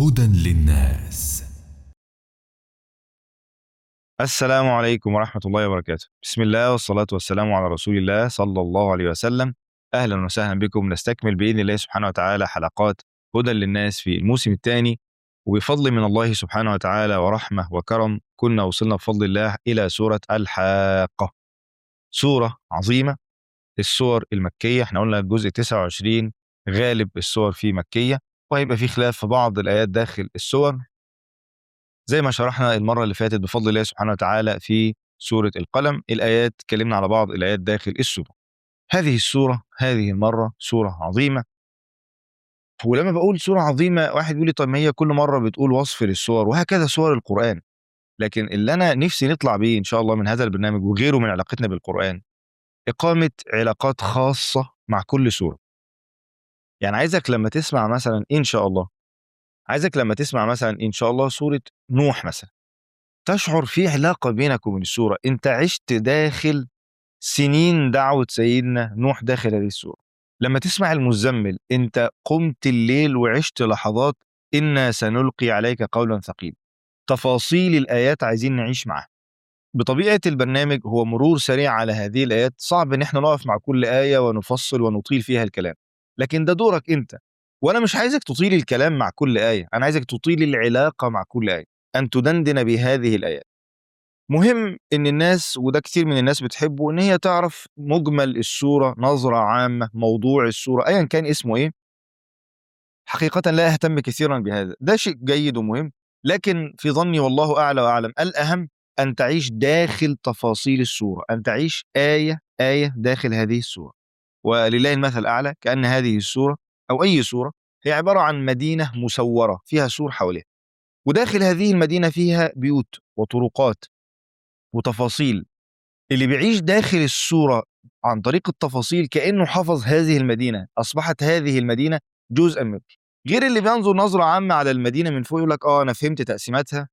هدى للناس السلام عليكم ورحمة الله وبركاته بسم الله والصلاة والسلام على رسول الله صلى الله عليه وسلم أهلا وسهلا بكم نستكمل بإذن الله سبحانه وتعالى حلقات هدى للناس في الموسم الثاني وبفضل من الله سبحانه وتعالى ورحمة وكرم كنا وصلنا بفضل الله إلى سورة الحاقة سورة عظيمة السور المكية احنا قلنا الجزء 29 غالب السور فيه مكية وهيبقى في خلاف في بعض الآيات داخل السور زي ما شرحنا المرة اللي فاتت بفضل الله سبحانه وتعالى في سورة القلم الآيات اتكلمنا على بعض الآيات داخل السورة هذه السورة هذه المرة سورة عظيمة ولما بقول سورة عظيمة واحد يقول لي طب ما هي كل مرة بتقول وصف للسور وهكذا سور القرآن لكن اللي أنا نفسي نطلع بيه إن شاء الله من هذا البرنامج وغيره من علاقتنا بالقرآن إقامة علاقات خاصة مع كل سورة يعني عايزك لما تسمع مثلا إن شاء الله عايزك لما تسمع مثلا إن شاء الله سورة نوح مثلا تشعر في علاقة بينك وبين السورة أنت عشت داخل سنين دعوة سيدنا نوح داخل هذه السورة لما تسمع المزمل أنت قمت الليل وعشت لحظات إنا سنلقي عليك قولا ثقيلا تفاصيل الآيات عايزين نعيش معاها بطبيعة البرنامج هو مرور سريع على هذه الآيات صعب إن احنا نقف مع كل آية ونفصل ونطيل فيها الكلام لكن ده دورك أنت وأنا مش عايزك تطيل الكلام مع كل آية أنا عايزك تطيل العلاقة مع كل آية أن تدندن بهذه الآيات مهم إن الناس وده كتير من الناس بتحبه إن هي تعرف مجمل السورة نظرة عامة موضوع السورة أيا كان اسمه إيه حقيقة لا أهتم كثيرا بهذا ده شيء جيد ومهم لكن في ظني والله أعلى وأعلم الأهم أن تعيش داخل تفاصيل السورة أن تعيش آية آية داخل هذه السورة ولله المثل الأعلى كأن هذه السورة أو أي سورة هي عبارة عن مدينة مسورة فيها سور حواليها وداخل هذه المدينة فيها بيوت وطرقات وتفاصيل اللي بيعيش داخل السورة عن طريق التفاصيل كأنه حفظ هذه المدينة أصبحت هذه المدينة جزءا منه غير اللي بينظر نظرة عامة على المدينة من فوق يقول لك اه أنا فهمت تقسيماتها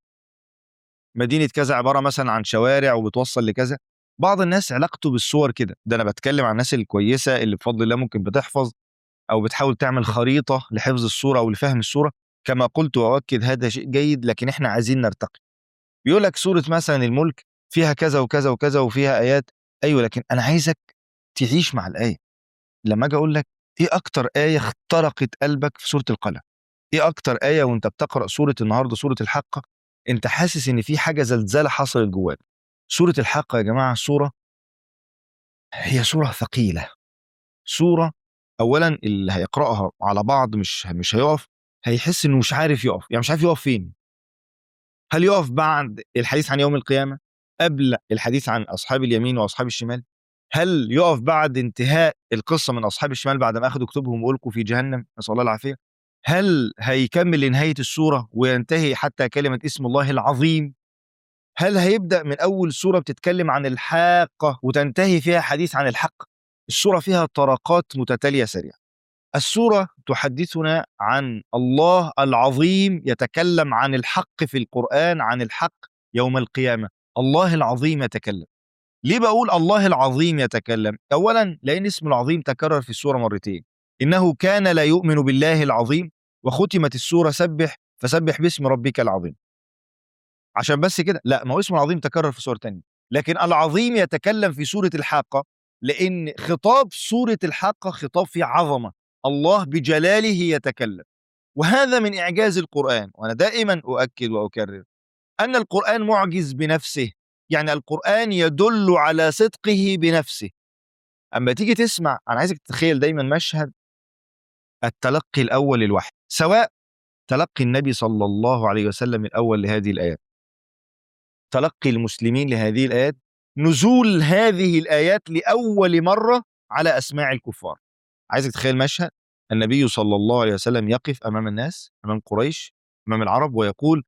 مدينة كذا عبارة مثلا عن شوارع وبتوصل لكذا بعض الناس علاقته بالصور كده ده أنا بتكلم عن الناس الكويسة اللي بفضل الله ممكن بتحفظ أو بتحاول تعمل خريطة لحفظ الصورة أو لفهم الصورة كما قلت وأؤكد هذا شيء جيد لكن إحنا عايزين نرتقي بيقول لك سورة مثلا الملك فيها كذا وكذا وكذا وفيها آيات أيوة لكن أنا عايزك تعيش مع الآية لما أجي أقول لك إيه أكتر آية اخترقت قلبك في سورة القلم إيه أكتر آية وأنت بتقرأ سورة النهاردة سورة الحقة أنت حاسس إن في حاجة زلزلة حصلت جواك سورة الحقة يا جماعة سورة هي سورة ثقيلة سورة أولا اللي هيقرأها على بعض مش مش هيقف هيحس إنه مش عارف يقف يعني مش عارف يقف فين هل يقف بعد الحديث عن يوم القيامة قبل الحديث عن أصحاب اليمين وأصحاب الشمال هل يقف بعد انتهاء القصة من أصحاب الشمال بعد ما أخذوا كتبهم وألقوا في جهنم نسأل الله العافية هل هيكمل لنهاية السورة وينتهي حتى كلمة اسم الله العظيم هل هيبدأ من أول سورة بتتكلم عن الحاقة وتنتهي فيها حديث عن الحق السورة فيها طرقات متتالية سريعة السورة تحدثنا عن الله العظيم يتكلم عن الحق في القرآن عن الحق يوم القيامة الله العظيم يتكلم ليه بقول الله العظيم يتكلم أولا لأن اسم العظيم تكرر في السورة مرتين إنه كان لا يؤمن بالله العظيم وختمت السورة سبح فسبح باسم ربك العظيم عشان بس كده لا ما هو اسم العظيم تكرر في سورة تانية لكن العظيم يتكلم في سورة الحاقة لأن خطاب سورة الحاقة خطاب فيه عظمة الله بجلاله يتكلم وهذا من إعجاز القرآن وأنا دائما أؤكد وأكرر أن القرآن معجز بنفسه يعني القرآن يدل على صدقه بنفسه أما تيجي تسمع أنا عايزك تتخيل دايما مشهد التلقي الأول للوحي سواء تلقي النبي صلى الله عليه وسلم الأول لهذه الآيات تلقي المسلمين لهذه الآيات نزول هذه الآيات لأول مرة على أسماع الكفار عايزك تتخيل مشهد النبي صلى الله عليه وسلم يقف أمام الناس أمام قريش أمام العرب ويقول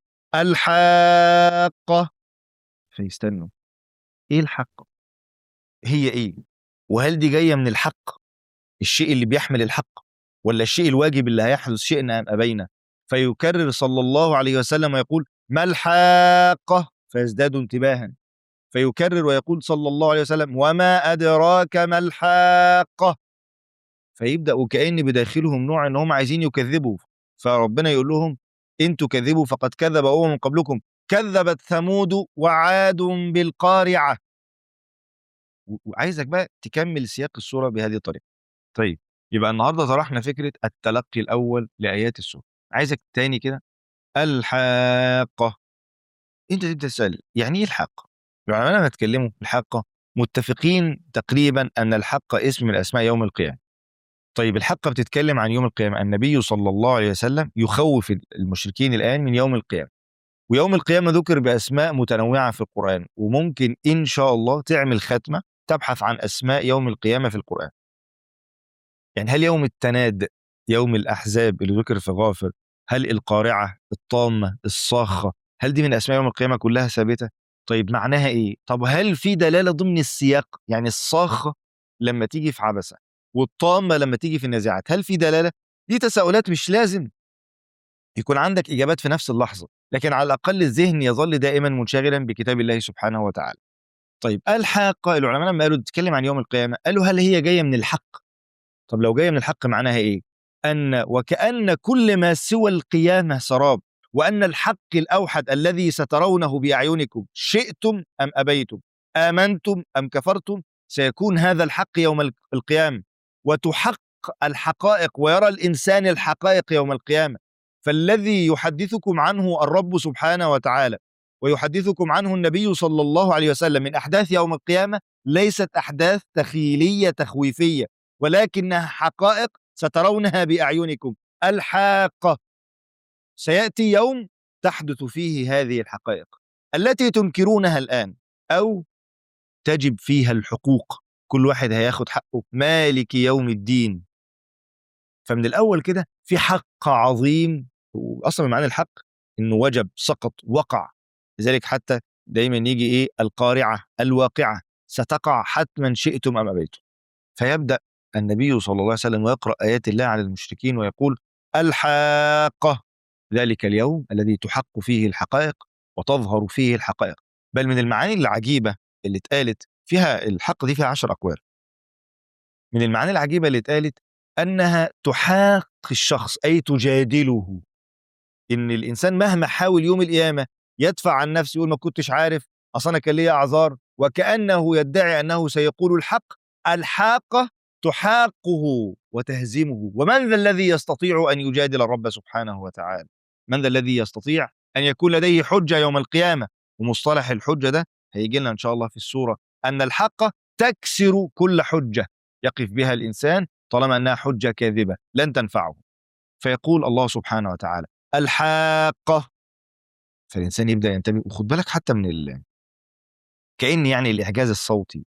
الحاقة فيستنوا إيه الحق هي إيه وهل دي جاية من الحق الشيء اللي بيحمل الحق ولا الشيء الواجب اللي هيحدث شئنا أم أبينا فيكرر صلى الله عليه وسلم ويقول ما الحاقة فيزداد انتباها فيكرر ويقول صلى الله عليه وسلم وما أدراك ما الحاقة فيبدأ وكأن بداخلهم نوع إن هم عايزين يكذبوا فربنا يقول لهم إن تكذبوا فقد كذب أمم من قبلكم كذبت ثمود وعاد بالقارعة و- وعايزك بقى تكمل سياق السورة بهذه الطريقة طيب يبقى النهاردة طرحنا فكرة التلقي الأول لآيات السورة عايزك تاني كده الحاقة انت تبدا تسال يعني ايه الحاقه؟ العلماء لما اتكلموا في الحاقه متفقين تقريبا ان الحاقه اسم من اسماء يوم القيامه. طيب الحاقه بتتكلم عن يوم القيامه، النبي صلى الله عليه وسلم يخوف المشركين الان من يوم القيامه. ويوم القيامه ذكر باسماء متنوعه في القران وممكن ان شاء الله تعمل ختمه تبحث عن اسماء يوم القيامه في القران. يعني هل يوم التناد يوم الاحزاب اللي ذكر في غافر هل القارعه الطامه الصاخه هل دي من اسماء يوم القيامه كلها ثابته طيب معناها ايه طب هل في دلاله ضمن السياق يعني الصاخه لما تيجي في عبسه والطامه لما تيجي في النازعات هل في دلاله دي تساؤلات مش لازم يكون عندك اجابات في نفس اللحظه لكن على الاقل الذهن يظل دائما منشغلا بكتاب الله سبحانه وتعالى طيب الحاقه العلماء لما قالوا تتكلم عن يوم القيامه قالوا هل هي جايه من الحق طب لو جايه من الحق معناها ايه ان وكان كل ما سوى القيامه سراب وان الحق الاوحد الذي سترونه باعينكم شئتم ام ابيتم امنتم ام كفرتم سيكون هذا الحق يوم القيامه وتحق الحقائق ويرى الانسان الحقائق يوم القيامه فالذي يحدثكم عنه الرب سبحانه وتعالى ويحدثكم عنه النبي صلى الله عليه وسلم من احداث يوم القيامه ليست احداث تخيليه تخويفيه ولكنها حقائق سترونها باعينكم الحاقه سياتي يوم تحدث فيه هذه الحقائق التي تنكرونها الان او تجب فيها الحقوق كل واحد هياخد حقه مالك يوم الدين فمن الاول كده في حق عظيم واصلا من معنى الحق انه وجب سقط وقع لذلك حتى دايما يجي ايه القارعه الواقعه ستقع حتما شئتم ام ابيتم فيبدا النبي صلى الله عليه وسلم ويقرا ايات الله على المشركين ويقول الحاقه ذلك اليوم الذي تحق فيه الحقائق وتظهر فيه الحقائق بل من المعاني العجيبه اللي اتقالت فيها الحق دي فيها عشر اقوال من المعاني العجيبه اللي اتقالت انها تحاق الشخص اي تجادله ان الانسان مهما حاول يوم القيامه يدفع عن نفسه يقول ما كنتش عارف اصل انا كان ليا اعذار وكانه يدعي انه سيقول الحق الحاقه تحاقه وتهزمه ومن ذا الذي يستطيع ان يجادل الرب سبحانه وتعالى من ذا الذي يستطيع ان يكون لديه حجه يوم القيامه ومصطلح الحجه ده هيجي لنا ان شاء الله في السوره ان الحق تكسر كل حجه يقف بها الانسان طالما انها حجه كاذبه لن تنفعه فيقول الله سبحانه وتعالى الحاقه فالانسان يبدا ينتبه وخد بالك حتى من ال... كان يعني الاعجاز الصوتي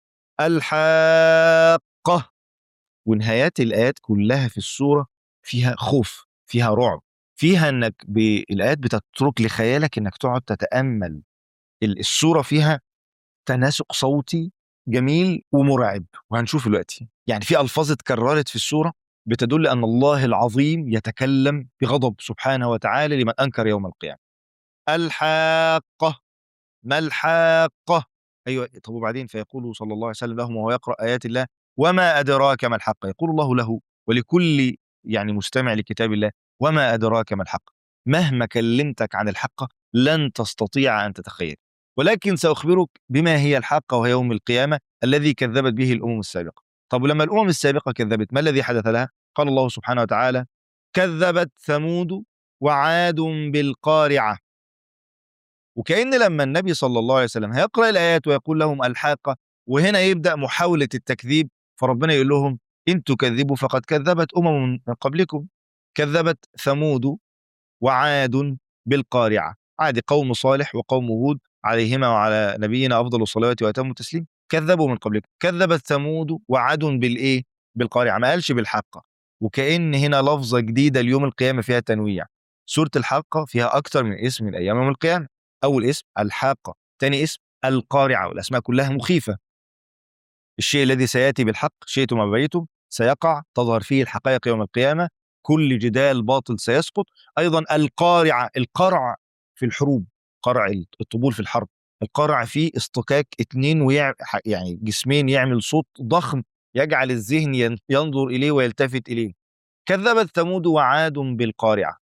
الحاقه ونهايات الايات كلها في السوره فيها خوف فيها رعب فيها انك بالايات بتترك لخيالك انك تقعد تتامل السوره فيها تناسق صوتي جميل ومرعب وهنشوف دلوقتي يعني في الفاظ اتكررت في السوره بتدل ان الله العظيم يتكلم بغضب سبحانه وتعالى لمن انكر يوم القيامه الحاقه ما الحاقه ايوه طب وبعدين فيقول صلى الله عليه وسلم لهم وهو يقرا ايات الله وما ادراك ما الحق يقول الله له ولكل يعني مستمع لكتاب الله وما ادراك ما الحق مهما كلمتك عن الحق لن تستطيع ان تتخيل ولكن ساخبرك بما هي الحق وهي يوم القيامه الذي كذبت به الامم السابقه طب ولما الامم السابقه كذبت ما الذي حدث لها قال الله سبحانه وتعالى كذبت ثمود وعاد بالقارعه وكأن لما النبي صلى الله عليه وسلم هيقرأ الآيات ويقول لهم الحاقة وهنا يبدأ محاولة التكذيب فربنا يقول لهم إن تكذبوا فقد كذبت أمم من قبلكم كذبت ثمود وعاد بالقارعة عاد قوم صالح وقوم هود عليهما وعلى نبينا أفضل الصلوات وأتم التسليم كذبوا من قبلكم كذبت ثمود وعاد بالإيه بالقارعة ما قالش بالحقة وكأن هنا لفظة جديدة اليوم القيامة فيها تنويع سورة الحاقة فيها أكثر من اسم من أيام يوم القيامة أول اسم الحاقة ثاني اسم القارعة والأسماء كلها مخيفة الشيء الذي سيأتي بالحق شئتم أم أبيتم سيقع تظهر فيه الحقائق يوم القيامة كل جدال باطل سيسقط أيضا القارعة القرع في الحروب قرع الطبول في الحرب القرع فيه اصطكاك اتنين ويع... يعني جسمين يعمل صوت ضخم يجعل الذهن ينظر إليه ويلتفت إليه كذبت ثمود وعاد بالقارعة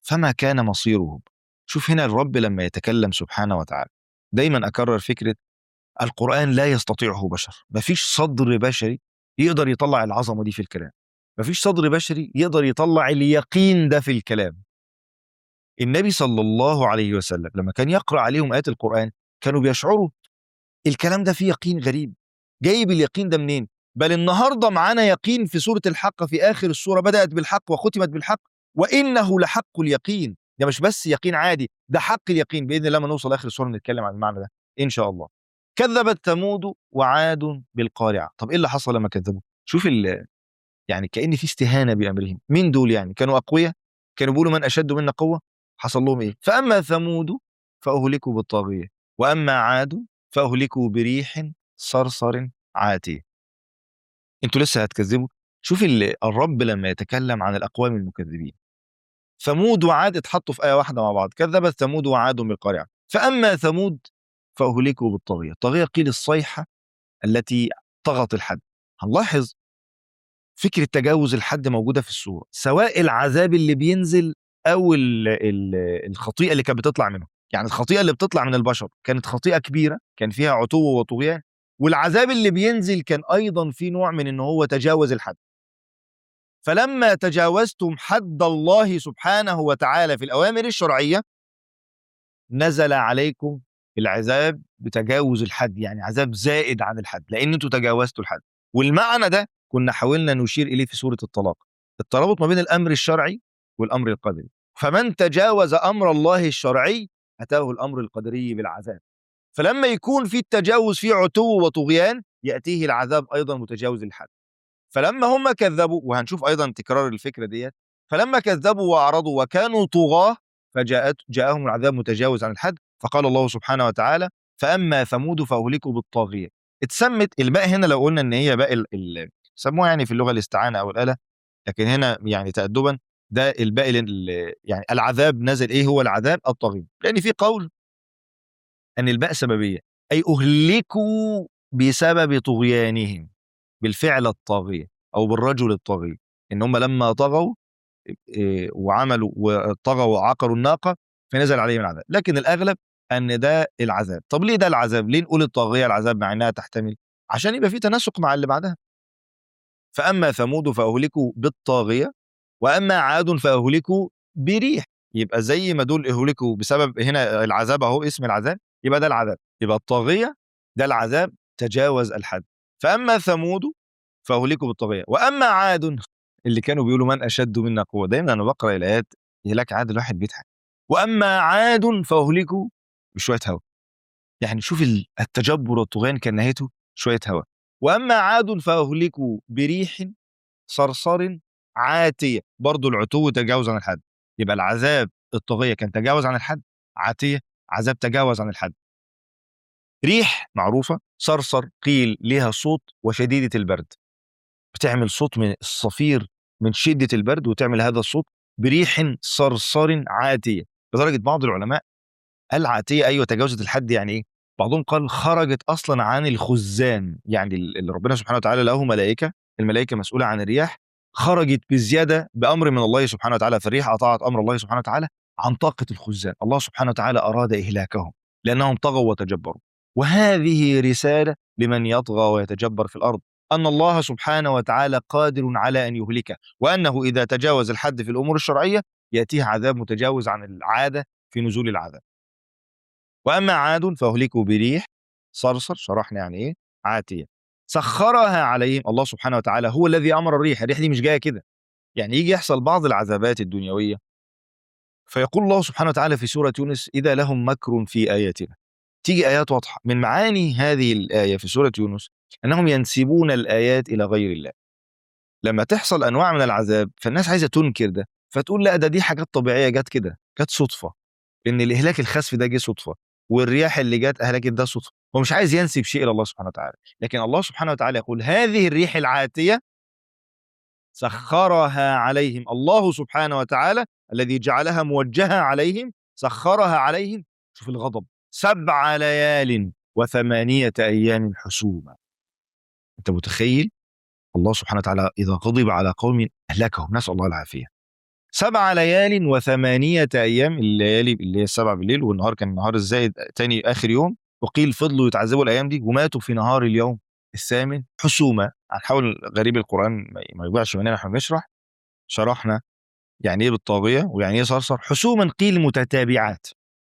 فما كان مصيرهم شوف هنا الرب لما يتكلم سبحانه وتعالى دايما أكرر فكرة القرآن لا يستطيعه بشر مفيش صدر بشري يقدر يطلع العظمة دي في الكلام مفيش صدر بشري يقدر يطلع اليقين ده في الكلام النبي صلى الله عليه وسلم لما كان يقرأ عليهم آيات القرآن كانوا بيشعروا الكلام ده فيه يقين غريب جايب اليقين ده منين بل النهاردة معانا يقين في سورة الحق في آخر السورة بدأت بالحق وختمت بالحق وإنه لحق اليقين ده مش بس يقين عادي ده حق اليقين بإذن الله لما نوصل آخر السورة نتكلم عن المعنى ده إن شاء الله كذبت ثمود وعاد بالقارعة طب إيه اللي حصل لما كذبوا شوف ال يعني كأن في استهانة بأمرهم مين دول يعني كانوا أقوياء كانوا بيقولوا من أشد منا قوة حصل لهم إيه فأما ثمود فأهلكوا بالطاغية وأما عاد فأهلكوا بريح صرصر عاتية انتوا لسه هتكذبوا شوف ال- الرب لما يتكلم عن الأقوام المكذبين ثمود وعاد اتحطوا في آية واحدة مع بعض كذبت ثمود وعاد بالقارعة فأما ثمود فأهلكوا بالطاغية الطاغية قيل الصيحة التي طغت الحد هنلاحظ فكرة تجاوز الحد موجودة في السورة سواء العذاب اللي بينزل أو ال- ال- الخطيئة اللي كانت بتطلع منه يعني الخطيئة اللي بتطلع من البشر كانت خطيئة كبيرة كان فيها عتو وطغيان والعذاب اللي بينزل كان أيضا في نوع من إن هو تجاوز الحد فلما تجاوزتم حد الله سبحانه وتعالى في الأوامر الشرعية نزل عليكم العذاب بتجاوز الحد يعني عذاب زائد عن الحد لأن انتوا تجاوزتوا الحد والمعنى ده كنا حاولنا نشير إليه في سورة الطلاق الترابط ما بين الأمر الشرعي والأمر القدري فمن تجاوز أمر الله الشرعي أتاه الأمر القدري بالعذاب فلما يكون في التجاوز في عتو وطغيان يأتيه العذاب أيضا متجاوز الحد فلما هم كذبوا وهنشوف أيضا تكرار الفكرة ديت فلما كذبوا وأعرضوا وكانوا طغاة فجاءت جاءهم العذاب متجاوز عن الحد فقال الله سبحانه وتعالى فأما ثمود فأهلكوا بالطاغية اتسمت الباء هنا لو قلنا ان هي باء ال- ال- سموها يعني في اللغه الاستعانه او الاله لكن هنا يعني تادبا ده الباء ال- يعني العذاب نزل ايه هو العذاب الطاغيه لان في قول ان الباء سببيه اي اهلكوا بسبب طغيانهم بالفعل الطاغيه او بالرجل الطاغي ان هم لما طغوا إيه، وعملوا وطغوا وعقروا الناقه فنزل عليهم العذاب لكن الاغلب ان ده العذاب طب ليه ده العذاب ليه نقول الطاغيه العذاب مع انها تحتمل عشان يبقى في تناسق مع اللي بعدها فاما ثمود فاهلكوا بالطاغيه واما عاد فاهلكوا بريح يبقى زي ما دول اهلكوا بسبب هنا العذاب اهو اسم العذاب يبقى ده العذاب يبقى الطاغيه ده العذاب تجاوز الحد فاما ثمود فاهلكوا بالطاغيه واما عاد اللي كانوا بيقولوا من اشد منا قوه دايما انا بقرا الايات هلاك عاد الواحد بيضحك واما عاد فاهلكوا بشويه هواء يعني شوف ال- التجبر والطغيان كان نهايته شويه هواء واما عاد فاهلكوا بريح صرصر عاتيه برضو العتو تجاوز عن الحد يبقى العذاب الطاغيه كان تجاوز عن الحد عاتيه عذاب تجاوز عن الحد ريح معروفه صرصر قيل لها صوت وشديده البرد بتعمل صوت من الصفير من شده البرد وتعمل هذا الصوت بريح صرصر عاتيه لدرجه بعض العلماء قال عاتيه ايوه تجاوزت الحد يعني ايه؟ بعضهم قال خرجت اصلا عن الخزان يعني اللي ربنا سبحانه وتعالى له ملائكه الملائكه مسؤوله عن الرياح خرجت بزياده بامر من الله سبحانه وتعالى فالريح اطاعت امر الله سبحانه وتعالى عن طاقه الخزان الله سبحانه وتعالى اراد اهلاكهم لانهم طغوا وتجبروا وهذه رساله لمن يطغى ويتجبر في الارض ان الله سبحانه وتعالى قادر على ان يهلكه وانه اذا تجاوز الحد في الامور الشرعيه ياتيه عذاب متجاوز عن العاده في نزول العذاب واما عاد فاهلكوا بريح صرصر شرحنا يعني ايه عاتيه سخرها عليهم الله سبحانه وتعالى هو الذي امر الريح الريح دي مش جايه كده يعني يجي يحصل بعض العذابات الدنيويه فيقول الله سبحانه وتعالى في سوره يونس اذا لهم مكر في اياتنا تيجي ايات واضحه من معاني هذه الايه في سوره يونس انهم ينسبون الايات الى غير الله لما تحصل انواع من العذاب فالناس عايزه تنكر ده فتقول لا ده دي حاجات طبيعيه جت كده جت صدفه ان الاهلاك الخسف ده جه صدفه والرياح اللي جت اهلكت ده صدفه هو مش عايز ينسب شيء الى الله سبحانه وتعالى لكن الله سبحانه وتعالى يقول هذه الريح العاتيه سخرها عليهم الله سبحانه وتعالى الذي جعلها موجهه عليهم سخرها عليهم شوف الغضب سبع ليال وثمانيه ايام حسوما انت متخيل الله سبحانه وتعالى اذا غضب على قوم اهلكهم نسال الله العافيه سبع ليال وثمانية أيام الليالي اللي هي السبع بالليل والنهار كان النهار الزائد تاني آخر يوم وقيل فضلوا يتعذبوا الأيام دي وماتوا في نهار اليوم الثامن حسومة هنحاول غريب القرآن ما- ما يوجعش مننا احنا بنشرح شرحنا يعني ايه بالطاغية ويعني ايه صرصر حسوما قيل متتابعات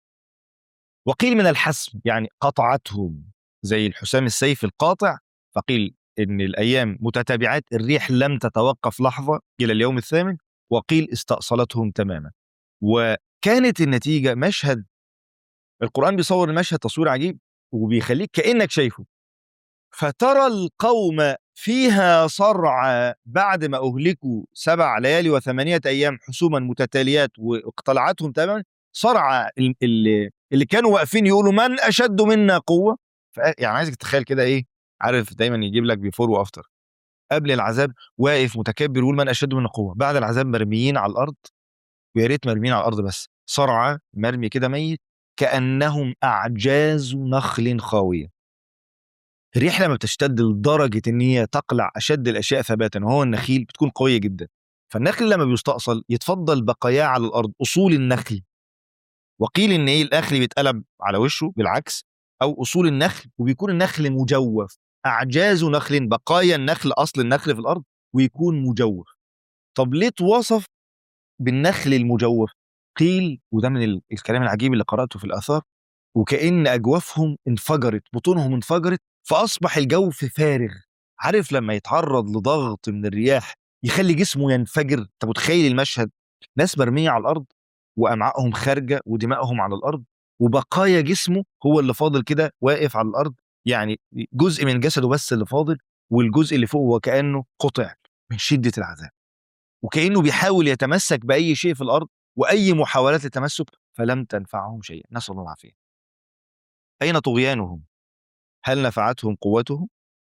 وقيل من الحسم يعني قطعتهم زي الحسام السيف القاطع فقيل ان الايام متتابعات الريح لم تتوقف لحظه الى اليوم الثامن وقيل استأصلتهم تماما وكانت النتيجه مشهد القران بيصور المشهد تصوير عجيب وبيخليك كانك شايفه فترى القوم فيها صرعى بعد ما اهلكوا سبع ليالي وثمانيه ايام حسوما متتاليات واقتلعتهم تماما صرعى ال- اللي, اللي كانوا واقفين يقولوا من اشد منا قوه ف- يعني عايزك تتخيل كده ايه عارف دايما يجيب لك بيفور وافتر قبل العذاب واقف متكبر يقول من اشد منا قوه بعد العذاب مرميين على الارض ويا ريت مرميين على الارض بس صرعى مرمي كده ميت كانهم اعجاز نخل خاويه الريح لما بتشتد لدرجه ان هي تقلع اشد الاشياء ثباتا وهو النخيل بتكون قويه جدا فالنخل لما بيستأصل يتفضل بقاياه على الارض اصول النخل وقيل ان ايه النخل بيتقلب على وشه بالعكس او اصول النخل وبيكون النخل مجوف اعجاز نخل بقايا النخل اصل النخل في الارض ويكون مجوف طب ليه اتوصف بالنخل المجوف قيل وده من ال- الكلام العجيب اللي قراته في الاثار وكأن أجوافهم انفجرت بطونهم انفجرت فأصبح الجوف فارغ عارف لما يتعرض لضغط من الرياح يخلي جسمه ينفجر انت متخيل المشهد ناس مرمية على الأرض وأمعائهم خارجة ودمائهم على الأرض وبقايا جسمه هو اللي فاضل كده واقف على الأرض يعني جزء من جسده بس اللي فاضل والجزء اللي فوق وكأنه قطع من شدة العذاب وكأنه بيحاول يتمسك بأي شيء في الأرض وأي محاولات للتمسك فلم تنفعهم شيئا نسأل الله العافية أين طغيانهم؟ هل نفعتهم قوتهم؟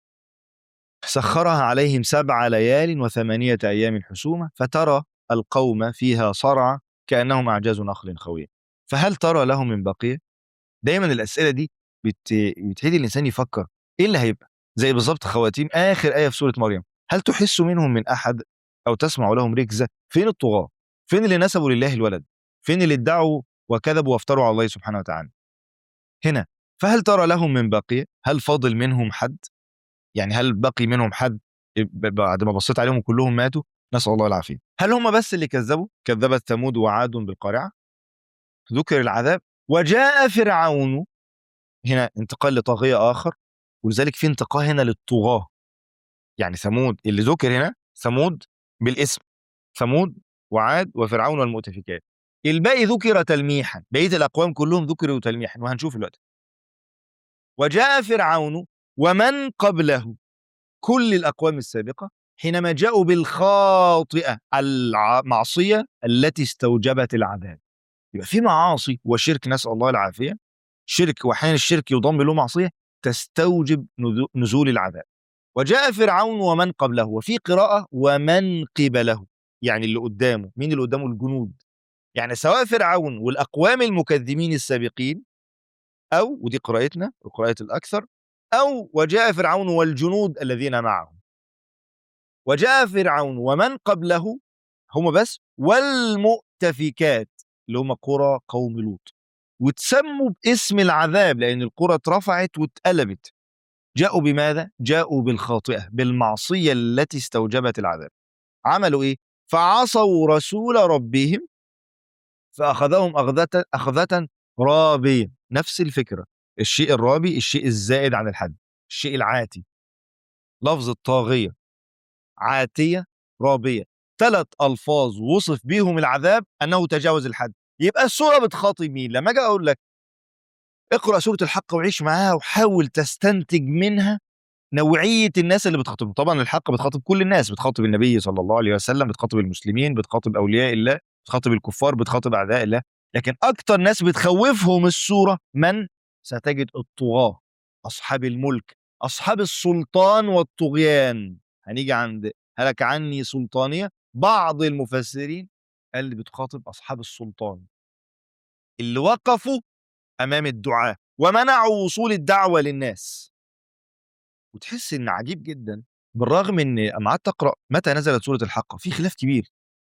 سخرها عليهم سبع ليال وثمانية أيام حسومة فترى القوم فيها صرعى كأنهم أعجاز نخل خوية فهل ترى لهم من بقية؟ دايما الأسئلة دي بت... بتخلي الإنسان يفكر إيه اللي هيبقى؟ زي بالظبط خواتيم آخر آية في سورة مريم هل تحس منهم من أحد أو تسمع لهم ركزة؟ فين الطغاة؟ فين اللي نسبوا لله الولد؟ فين اللي ادعوا وكذبوا وافتروا على الله سبحانه وتعالى؟ هنا فهل ترى لهم من باقية؟ هل فاضل منهم حد؟ يعني هل بقي منهم حد ب- بعد ما بصيت عليهم كلهم ماتوا؟ نسأل الله العافية. هل هم بس اللي كذبوا؟ كذبت ثمود وعاد بالقارعة. ذكر العذاب وجاء فرعون هنا انتقال لطاغية آخر ولذلك في انتقال هنا للطغاة. يعني ثمود اللي ذكر هنا ثمود بالاسم ثمود وعاد وفرعون والمؤتفكات. الباقي ذكر تلميحا، بقية الأقوام كلهم ذكروا تلميحا وهنشوف دلوقتي. وجاء فرعون ومن قبله كل الأقوام السابقة حينما جاءوا بالخاطئة المعصية التي استوجبت العذاب يبقى في معاصي وشرك نسأل الله العافية شرك وأحيانا الشرك يضم له معصية تستوجب نذو- نزول العذاب وجاء فرعون ومن قبله وفي قراءة ومن قبله يعني اللي قدامه مين اللي قدامه الجنود يعني سواء فرعون والأقوام المكذبين السابقين أو ودي قراءتنا وقراءة الأكثر أو وجاء فرعون والجنود الذين معه وجاء فرعون ومن قبله هم بس والمؤتفكات اللي هم قرى قوم لوط وتسموا باسم العذاب لأن القرى اترفعت واتقلبت جاءوا بماذا؟ جاءوا بالخاطئة بالمعصية التي استوجبت العذاب عملوا إيه؟ فعصوا رسول ربهم فأخذهم أخذة أخذة رابية نفس الفكرة الشيء الرابي الشيء الزائد عن الحد الشيء العاتي لفظ الطاغية عاتية رابية ثلاث ألفاظ وصف بيهم العذاب أنه تجاوز الحد يبقى السورة بتخاطب مين لما أجي أقول لك اقرأ سورة الحق وعيش معاها وحاول تستنتج منها نوعية الناس اللي بتخاطبهم طبعا الحق بتخاطب كل الناس بتخاطب النبي صلى الله عليه وسلم بتخاطب المسلمين بتخاطب أولياء الله بتخاطب الكفار بتخاطب أعداء الله لكن أكتر ناس بتخوفهم السورة من ستجد الطغاة أصحاب الملك أصحاب السلطان والطغيان هنيجي عند هلك عني سلطانية بعض المفسرين قال اللي بتخاطب أصحاب السلطان اللي وقفوا أمام الدعاة ومنعوا وصول الدعوة للناس وتحس إن عجيب جدا بالرغم إن أما قعدت أقرأ متى نزلت سورة الحق في خلاف كبير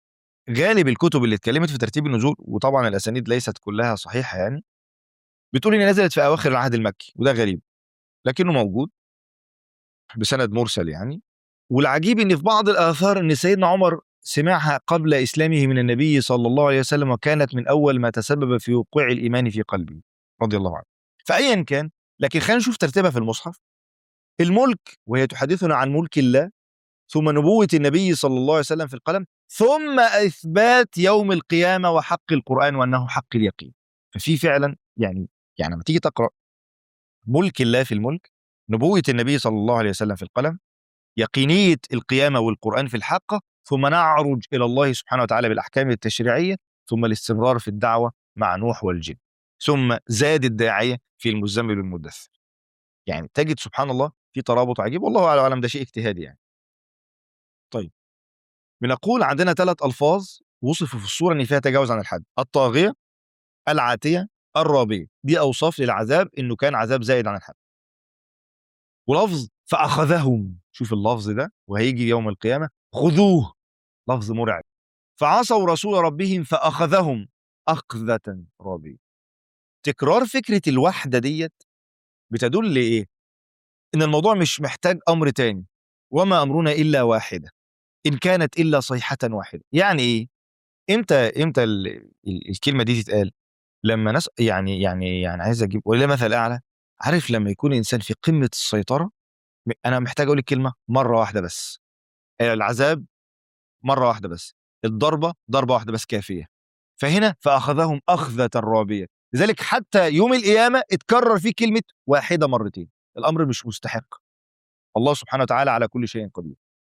غالب الكتب اللي اتكلمت في ترتيب النزول وطبعا الاسانيد ليست كلها صحيحه يعني بتقول ان نزلت في اواخر العهد المكي وده غريب لكنه موجود بسند مرسل يعني والعجيب ان في بعض الاثار ان سيدنا عمر سمعها قبل اسلامه من النبي صلى الله عليه وسلم وكانت من اول ما تسبب في وقوع الايمان في قلبه رضي الله عنه فايا كان لكن خلينا نشوف ترتيبها في المصحف الملك وهي تحدثنا عن ملك الله ثم نبوة النبي صلى الله عليه وسلم في القلم ثم إثبات يوم القيامة وحق القرآن وأنه حق اليقين ففي فعلا يعني يعني لما تيجي تقرأ ملك الله في الملك نبوة النبي صلى الله عليه وسلم في القلم يقينية القيامة والقرآن في الحقة ثم نعرج إلى الله سبحانه وتعالى بالأحكام التشريعية ثم الاستمرار في الدعوة مع نوح والجن ثم زاد الداعية في المزمل والمدثر يعني تجد سبحان الله في ترابط عجيب والله أعلم ده شيء اجتهادي يعني طيب بنقول عندنا ثلاث ألفاظ وصفوا في الصورة إن فيها تجاوز عن الحد الطاغية العاتية الرابية دي أوصاف للعذاب إنه كان عذاب زائد عن الحد ولفظ فأخذهم شوف اللفظ ده وهيجي يوم القيامة خذوه لفظ مرعب فعصوا رسول ربهم فأخذهم أخذة رابية تكرار فكرة الوحدة ديت بتدل لإيه؟ إن الموضوع مش محتاج أمر تاني وما أمرنا إلا واحدة إن كانت إلا صيحة واحدة يعني إيه؟ إمتى إمتى ال- ال- الكلمة دي تتقال؟ لما ناس يعني يعني يعني عايز أجيب ولا مثل أعلى عارف لما يكون إنسان في قمة السيطرة م- أنا محتاج أقول الكلمة مرة واحدة بس العذاب مرة واحدة بس الضربة ضربة واحدة بس كافية فهنا فأخذهم أخذة رابية لذلك حتى يوم القيامة اتكرر فيه كلمة واحدة مرتين الأمر مش مستحق الله سبحانه وتعالى على كل شيء قدير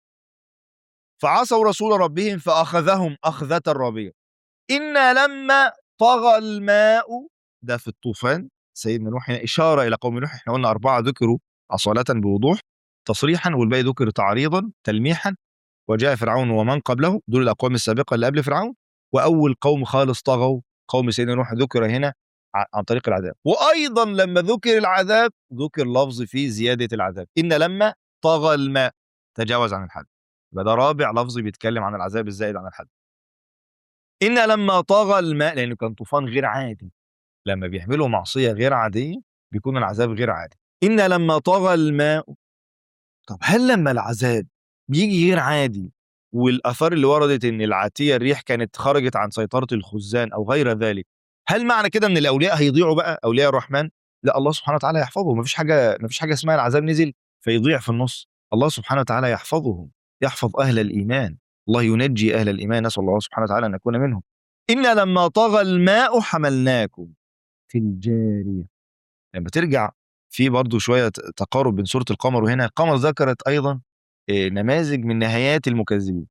فعصوا رسول ربهم فأخذهم أخذة رابية إنا لما طغى الماء ده في الطوفان سيدنا نوح هنا إشارة إلى قوم نوح احنا قلنا أربعة ذكروا أصالة بوضوح تصريحا والباقي ذكر تعريضا تلميحا وجاء فرعون ومن قبله دول الأقوام السابقة اللي قبل فرعون وأول قوم خالص طغوا قوم سيدنا نوح ذكر هنا ع- عن طريق العذاب وأيضا لما ذكر العذاب ذكر لفظ في زيادة العذاب إن لما طغى الماء تجاوز عن الحد يبقى ده رابع لفظ بيتكلم عن العذاب الزائد عن الحد إن لما طغى الماء لأنه كان طوفان غير عادي لما بيعملوا معصية غير عادية بيكون العذاب غير عادي إن لما طغى الماء طب هل لما العذاب بيجي غير عادي والآثار اللي وردت إن العاتية الريح كانت خرجت عن سيطرة الخزان أو غير ذلك هل معنى كده إن الأولياء هيضيعوا بقى أولياء الرحمن لا الله سبحانه وتعالى يحفظهم مفيش حاجة مفيش حاجة اسمها العذاب نزل فيضيع في النص الله سبحانه وتعالى يحفظهم يحفظ أهل الإيمان الله ينجي أهل الإيمان نسأل الله سبحانه وتعالى أن نكون منهم إن لما طغى الماء حملناكم في الجارية لما ترجع في برضو شوية تقارب بين سورة القمر وهنا القمر ذكرت أيضا آه، نماذج من نهايات المكذبين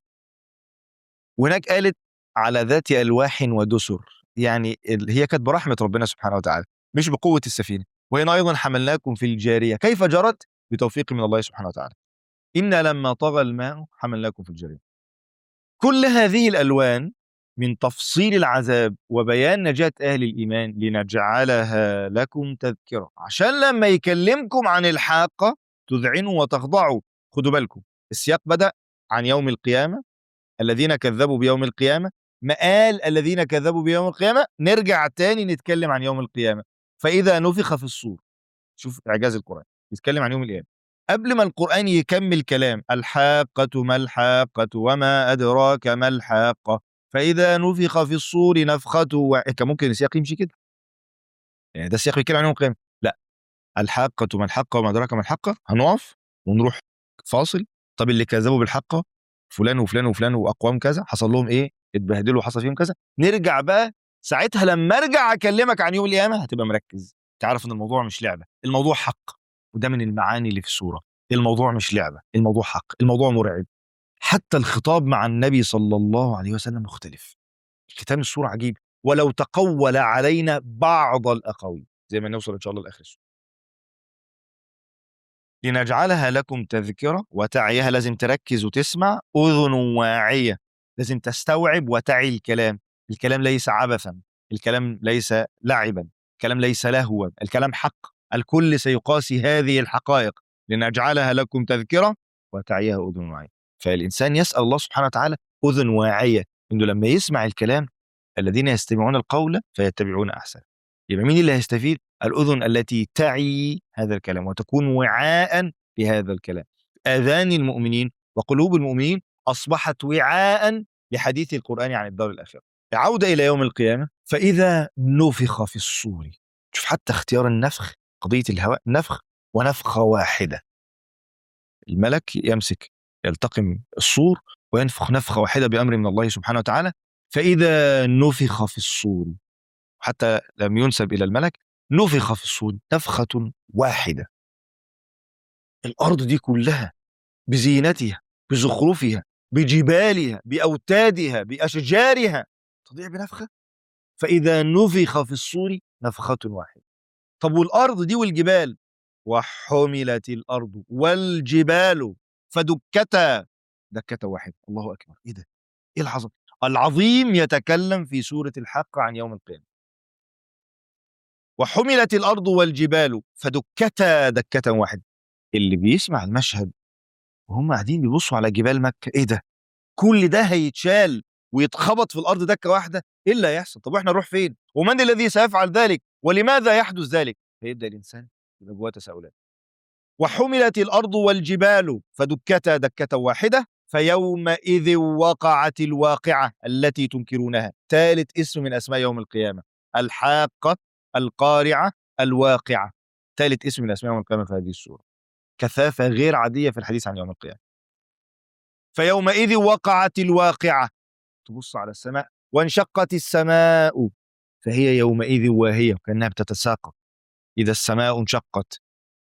وهناك قالت على ذات ألواح ودسر يعني ال- هي كانت برحمة ربنا سبحانه وتعالى مش بقوة السفينة وهنا أيضا حملناكم في الجارية كيف جرت بتوفيق من الله سبحانه وتعالى إن لما طغى الماء حملناكم في الجارية كل هذه الألوان من تفصيل العذاب وبيان نجاة أهل الإيمان لنجعلها لكم تذكرة عشان لما يكلمكم عن الحاقة تذعنوا وتخضعوا خدوا بالكم السياق بدأ عن يوم القيامة الذين كذبوا بيوم القيامة مآل الذين كذبوا بيوم القيامة نرجع تاني نتكلم عن يوم القيامة فإذا نفخ في الصور شوف إعجاز القرآن يتكلم عن يوم القيامة قبل ما القرآن يكمل كلام الحاقة ما الحاقة وما أدراك ما الحاقة فإذا نفخ في الصور نفخة و... كان ممكن السياق يمشي كده يعني ده السياق بيتكلم عن يوم القيامة لا الحاقة ما الحاقة وما أدراك ما الحاقة هنقف ونروح فاصل طب اللي كذبوا بالحقة فلان وفلان وفلان وأقوام كذا حصل لهم إيه اتبهدلوا وحصل فيهم كذا نرجع بقى ساعتها لما ارجع اكلمك عن يوم القيامه هتبقى مركز تعرف ان الموضوع مش لعبه الموضوع حق وده من المعاني اللي في السوره الموضوع مش لعبه الموضوع حق الموضوع مرعب حتى الخطاب مع النبي صلى الله عليه وسلم مختلف ختام السوره عجيب ولو تقول علينا بعض الاقاويل زي ما نوصل ان شاء الله لاخر السوره لنجعلها لكم تذكره وتعيها لازم تركز وتسمع اذن واعيه لازم تستوعب وتعي الكلام الكلام ليس عبثا الكلام ليس لعبا الكلام ليس لهوا الكلام حق الكل سيقاسي هذه الحقائق لنجعلها لكم تذكرة وتعيها أذن واعية فالإنسان يسأل الله سبحانه وتعالى أذن واعية انه لما يسمع الكلام الذين يستمعون القول فيتبعون احسنه يبقى مين اللي هيستفيد الاذن التي تعي هذا الكلام وتكون وعاء لهذا الكلام اذان المؤمنين وقلوب المؤمنين اصبحت وعاء لحديث القران عن الدار الاخره عوده الى يوم القيامه فاذا نفخ في الصور شوف حتى اختيار النفخ قضيه الهواء نفخ ونفخه واحده الملك يمسك يلتقم الصور وينفخ نفخه واحده بامر من الله سبحانه وتعالى فاذا نفخ في الصور حتى لم ينسب الى الملك نفخ في الصور نفخه واحده الارض دي كلها بزينتها بزخرفها بجبالها باوتادها باشجارها تضيع بنفخه فاذا نفخ في الصور نفخه واحده طب والارض دي والجبال وحملت الارض والجبال فدكتا دكه واحده الله اكبر ايه ده ايه العظمه العظيم يتكلم في سوره الحق عن يوم القيامه وحملت الارض والجبال فدكتا دكه واحده اللي بيسمع المشهد وهم قاعدين بيبصوا على جبال مكه ايه ده كل ده هيتشال ويتخبط في الارض دكه واحده ايه اللي هيحصل طب واحنا نروح فين ومن الذي سيفعل ذلك ولماذا يحدث ذلك فيبدا الانسان يبقى جواه تساؤلات وحملت الارض والجبال فدكتا دكه واحده فيومئذ وقعت الواقعه التي تنكرونها ثالث اسم من اسماء يوم القيامه الحاقه القارعه الواقعه ثالث اسم من اسماء يوم القيامه في هذه السوره كثافه غير عاديه في الحديث عن يوم القيامه فيومئذ وقعت الواقعه تبص على السماء وانشقت السماء فهي يومئذ واهيه كانها بتتساقط اذا السماء انشقت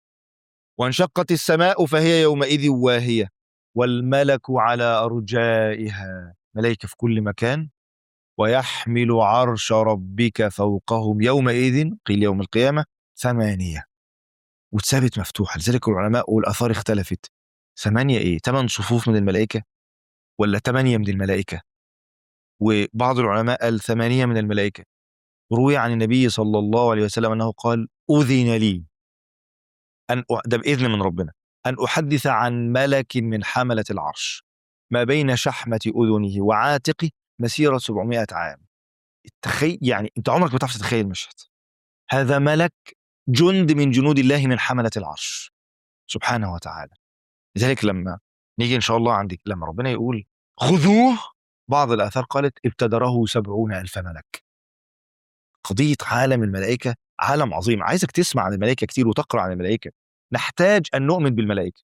وانشقت السماء فهي يومئذ واهيه والملك على ارجائها ملائكه في كل مكان ويحمل عرش ربك فوقهم يومئذ قيل يوم القيامه ثمانيه واتثبت مفتوحه لذلك العلماء والاثار اختلفت ثمانيه ايه؟ ثمان صفوف من الملائكه ولا ثمانيه من الملائكه وبعض العلماء قال ثمانيه من الملائكه روي عن النبي صلى الله عليه وسلم انه قال اذن لي ان أ- ده باذن من ربنا ان احدث عن ملك من حمله العرش ما بين شحمه اذنه وعاتقه مسيره 700 عام تخيل يعني انت عمرك ما تعرف تتخيل المشهد هذا ملك جند من جنود الله من حمله العرش سبحانه وتعالى لذلك لما نيجي ان شاء الله عندك لما ربنا يقول خذوه بعض الاثار قالت ابتدره سبعون الف ملك قضيه عالم الملائكه عالم عظيم عايزك تسمع عن الملائكه كتير وتقرا عن الملائكه نحتاج ان نؤمن بالملائكه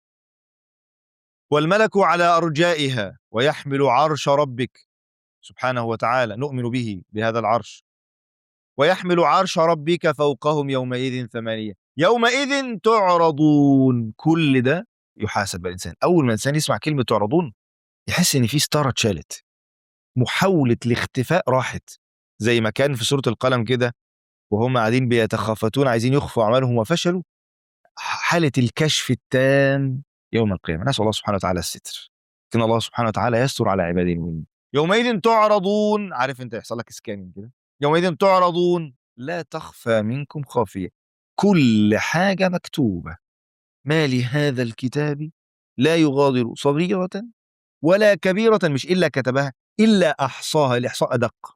والملك على ارجائها ويحمل عرش ربك سبحانه وتعالى نؤمن به بهذا العرش ويحمل عرش ربك فوقهم يومئذ ثمانيه يومئذ تعرضون كل ده يحاسب بقى الانسان اول ما الانسان يسمع كلمه تعرضون يحس ان في ستاره اتشالت محاوله الاختفاء راحت زي ما كان في سوره القلم كده وهم قاعدين بيتخافتون عايزين يخفوا اعمالهم وفشلوا حاله الكشف التام يوم القيامه نسال الله سبحانه وتعالى الستر لكن الله سبحانه وتعالى يستر على عباده المؤمنين يومئذ تعرضون عارف انت يحصل لك سكانين كده يومئذ تعرضون لا تخفى منكم خافيه كل حاجه مكتوبه ما لهذا الكتاب لا يغادر صغيره ولا كبيره مش الا كتبها الا احصاها الاحصاء ادق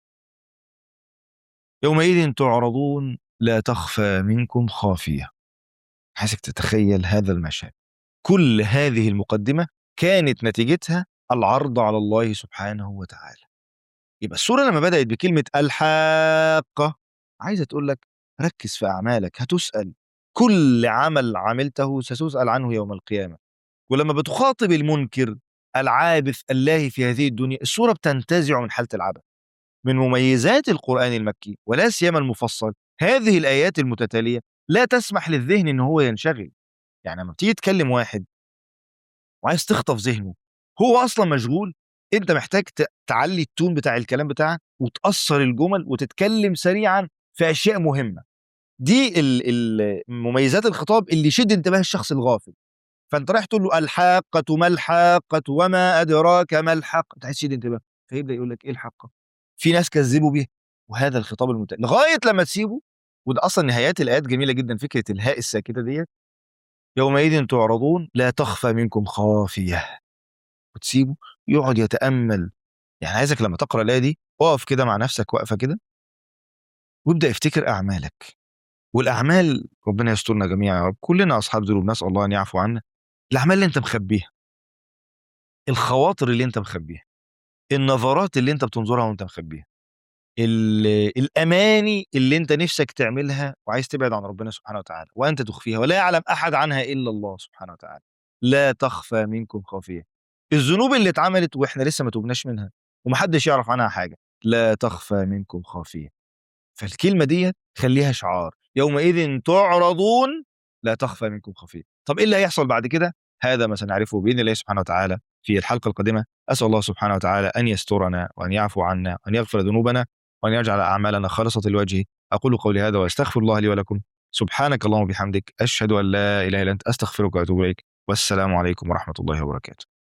يومئذ تعرضون لا تخفى منكم خافيه عايزك تتخيل هذا المشهد كل هذه المقدمه كانت نتيجتها العرض على الله سبحانه وتعالى يبقى السوره لما بدات بكلمه الحاقه عايزه تقول لك ركز في اعمالك هتسال كل عمل عملته ستسال عنه يوم القيامه ولما بتخاطب المنكر العابث اللاهي في هذه الدنيا السوره بتنتزع من حاله العبث من مميزات القران المكي ولا سيما المفصل هذه الايات المتتاليه لا تسمح للذهن ان هو ينشغل يعني لما بتيجي تكلم واحد وعايز تخطف ذهنه هو اصلا مشغول انت محتاج ت- تعلي التون بتاع الكلام بتاعك وتأثر الجمل وتتكلم سريعا في اشياء مهمه دي ال- ال- مميزات الخطاب اللي يشد انتباه الشخص الغافل فانت رايح تقول له الحاقه ما الحاقه وما ادراك ما الحاقه انت عايز تشد انتباه فيبدا يقول لك ايه الحاقه في ناس كذبوا بيه وهذا الخطاب المتالي لغايه لما تسيبه وده اصلا نهايات الايات جميله جدا فكره الهاء الساكته ديت يومئذ تعرضون لا تخفى منكم خافيه وتسيبه يقعد يتامل يعني عايزك لما تقرا الايه دي اقف كده مع نفسك واقفه كده وابدا افتكر اعمالك والاعمال ربنا يسترنا جميعا يا رب كلنا اصحاب ذنوب نسال الله ان يعفو عنا الاعمال اللي انت مخبيها الخواطر اللي انت مخبيها النظرات اللي انت بتنظرها وانت مخبيها ال- الاماني اللي انت نفسك تعملها وعايز تبعد عن ربنا سبحانه وتعالى وانت تخفيها ولا يعلم احد عنها الا الله سبحانه وتعالى لا تخفى منكم خافيه الذنوب اللي اتعملت واحنا لسه ما توبناش منها ومحدش يعرف عنها حاجه لا تخفى منكم خافيه فالكلمه دي خليها شعار يومئذ تعرضون لا تخفى منكم خافيه طب ايه اللي هيحصل بعد كده هذا ما سنعرفه باذن الله سبحانه وتعالى في الحلقه القادمه اسال الله سبحانه وتعالى ان يسترنا وان يعفو عنا وان يغفر ذنوبنا وان يجعل اعمالنا خالصه لوجهه اقول قولي هذا واستغفر الله لي ولكم سبحانك اللهم وبحمدك اشهد ان لا اله الا انت استغفرك واتوب اليك والسلام عليكم ورحمه الله وبركاته